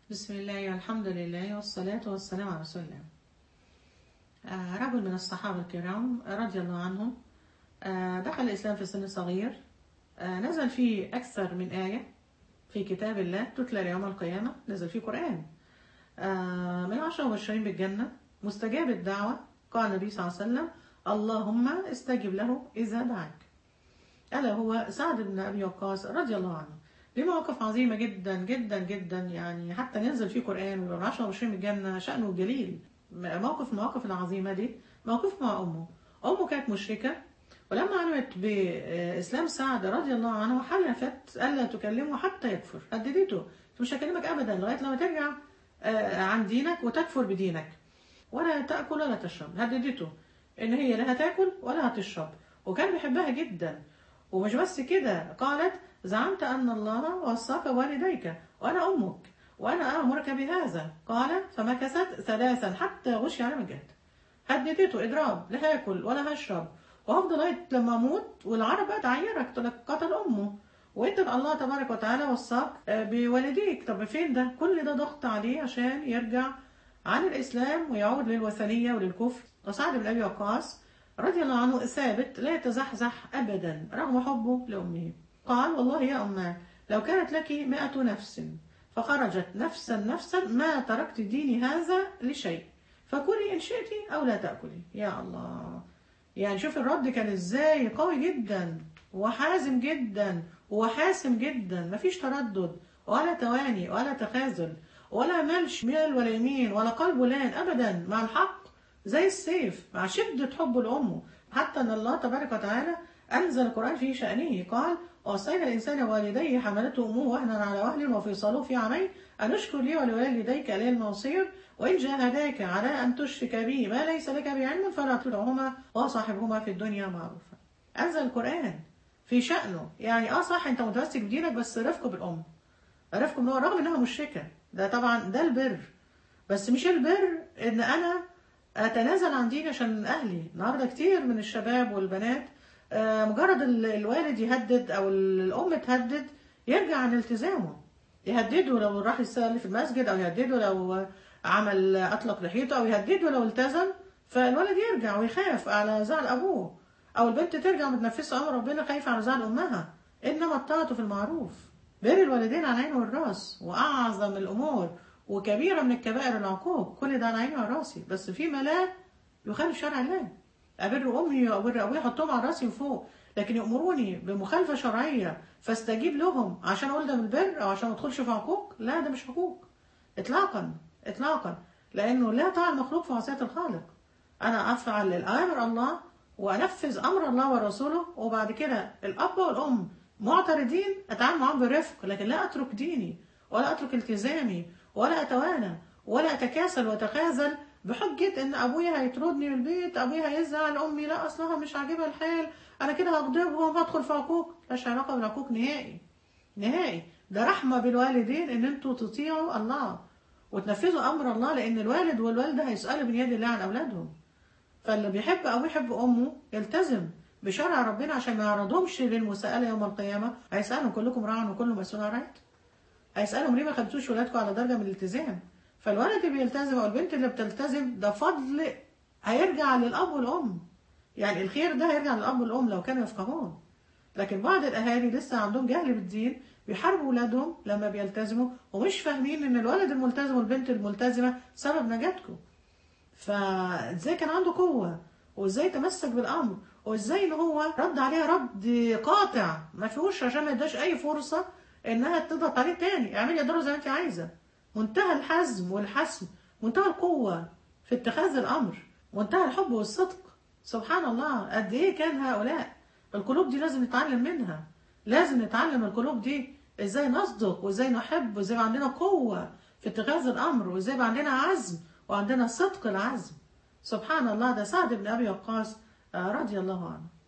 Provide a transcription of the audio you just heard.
بسم الله والحمد لله والصلاة والسلام على رسول الله آه، رجل من الصحابة الكرام رضي الله عنهم آه، دخل الإسلام في سن صغير آه، نزل فيه أكثر من آية في كتاب الله تتلى ليوم القيامة نزل فيه قرآن آه، من عشرة مبشرين بالجنة مستجاب الدعوة قال النبي صلى الله عليه وسلم اللهم استجب له إذا دعاك ألا هو سعد بن أبي وقاص رضي الله عنه ليه مواقف عظيمة جدا جدا جدا يعني حتى ننزل فيه قرآن ومن عشرة وعشرين من الجنة شأنه جليل موقف من المواقف العظيمة دي موقف مع أمه أمه كانت مشركة ولما علمت بإسلام سعد رضي الله عنه حلفت ألا تكلمه حتى يكفر هددته مش هكلمك أبدا لغاية لما ترجع آه، عن دينك وتكفر بدينك ولا تأكل ولا تشرب هددته إن هي لا هتاكل ولا هتشرب وكان بيحبها جدا ومش بس كده قالت زعمت أن الله وصاك والديك وأنا أمك وأنا أمرك بهذا قال فمكثت ثلاثا حتى غشي على من جهد هددته إضراب لا هاكل ولا هشرب وهفضل لغاية لما أموت والعرب بقى تعيرك تقول لك قتل أمه وانت الله تبارك وتعالى وصاك آه، بوالديك طب فين ده كل ده ضغط عليه عشان يرجع عن الإسلام ويعود للوثنية وللكفر وسعد بن أبي وقاص رضي الله عنه ثابت لا يتزحزح أبدا رغم حبه لأمه قال والله يا أماه لو كانت لك مئة نفس فخرجت نفسا نفسا ما تركت ديني هذا لشيء فكلي إن شئت أو لا تأكلي يا الله يعني شوف الرد كان ازاي قوي جدا وحازم جدا وحاسم جدا مفيش تردد ولا تواني ولا تخاذل ولا مال شمال ولا يمين ولا قلب لان ابدا مع الحق زي السيف مع شدة حبه لأمه حتى أن الله تبارك وتعالى أنزل القرآن في شأنه قال وصينا الإنسان والديه حملته أمه وهنا على وهن وفصاله في عامين أن اشكر لي ولوالديك إليه المصير وإن جاهداك على أن تشرك بي ما ليس لك بعلم فلا تطعهما وصاحبهما في الدنيا معروفا أنزل القرآن في شأنه يعني اه صح انت متمسك بدينك بس رفقه بالأم رفقه بالأم رغم انها مشركة ده طبعا ده البر بس مش البر ان انا اتنازل عن ديني عشان اهلي النهارده كتير من الشباب والبنات آه، مجرد ال- الوالد يهدد او الام تهدد يرجع عن التزامه يهدده لو راح يصلي في المسجد او يهدده لو عمل اطلق لحيته او يهدده لو التزم فالولد يرجع ويخاف على زعل ابوه او البنت ترجع متنفسه امر ربنا خايفه على زعل امها انما الطاعه في المعروف بر الوالدين على العين والراس واعظم الامور وكبيره من الكبائر العقوق كل ده على عيني وعلى راسي بس فيما لا يخالف شرع الله أبر أمي وأبر أبوي أحطهم على راسي وفوق لكن يأمروني بمخالفة شرعية فاستجيب لهم عشان أقول ده من البر أو عشان ما أدخلش في عقوق لا ده مش حقوق إطلاقا إطلاقا لأنه لا طاعة المخلوق في معصية الخالق أنا أفعل الأوامر الله وأنفذ أمر الله ورسوله وبعد كده الأب والأم معترضين أتعامل معاهم برفق لكن لا أترك ديني ولا أترك التزامي ولا أتوانى ولا أتكاسل وأتخاذل بحجة إن أبويا هيطردني من البيت أبويا هيزعل أمي لا أصلها مش عاجبها الحال أنا كده هغضبهم هدخل في عقوق ملهاش علاقة بالعقوق نهائي نهائي ده رحمة بالوالدين إن أنتوا تطيعوا الله وتنفذوا أمر الله لأن الوالد والوالدة هيسألوا من يد الله عن أولادهم فاللي بيحب أو يحب أمه يلتزم بشرع ربنا عشان ما يعرضهمش للمساءلة يوم القيامة هيسألهم كلكم راع وكل مسؤول عن رعيته هيسألهم ليه ما خدتوش ولادكم على درجة من الالتزام فالولد اللي بيلتزم أو البنت اللي بتلتزم ده فضل هيرجع للأب والأم يعني الخير ده هيرجع للأب والأم لو كانوا يفقهون لكن بعض الأهالي لسه عندهم جهل بالدين بيحاربوا ولادهم لما بيلتزموا ومش فاهمين إن الولد الملتزم والبنت الملتزمة سبب نجاتكم فازاي كان عنده قوة وازاي تمسك بالامر وازاي ان هو رد عليها رد قاطع ما فيهوش عشان ما يداش اي فرصة انها تضغط عليه تاني اعملي يا دورة زي ما انت عايزة منتهى الحزم والحسم منتهى القوة في اتخاذ الامر منتهى الحب والصدق سبحان الله قد ايه كان هؤلاء القلوب دي لازم نتعلم منها لازم نتعلم القلوب دي ازاي نصدق وازاي نحب وازاي يبقى عندنا قوة في اتخاذ الامر وازاي يبقى عندنا عزم وعندنا صدق العزم سبحان الله ده سعد بن ابي وقاص آه، رضي الله عنه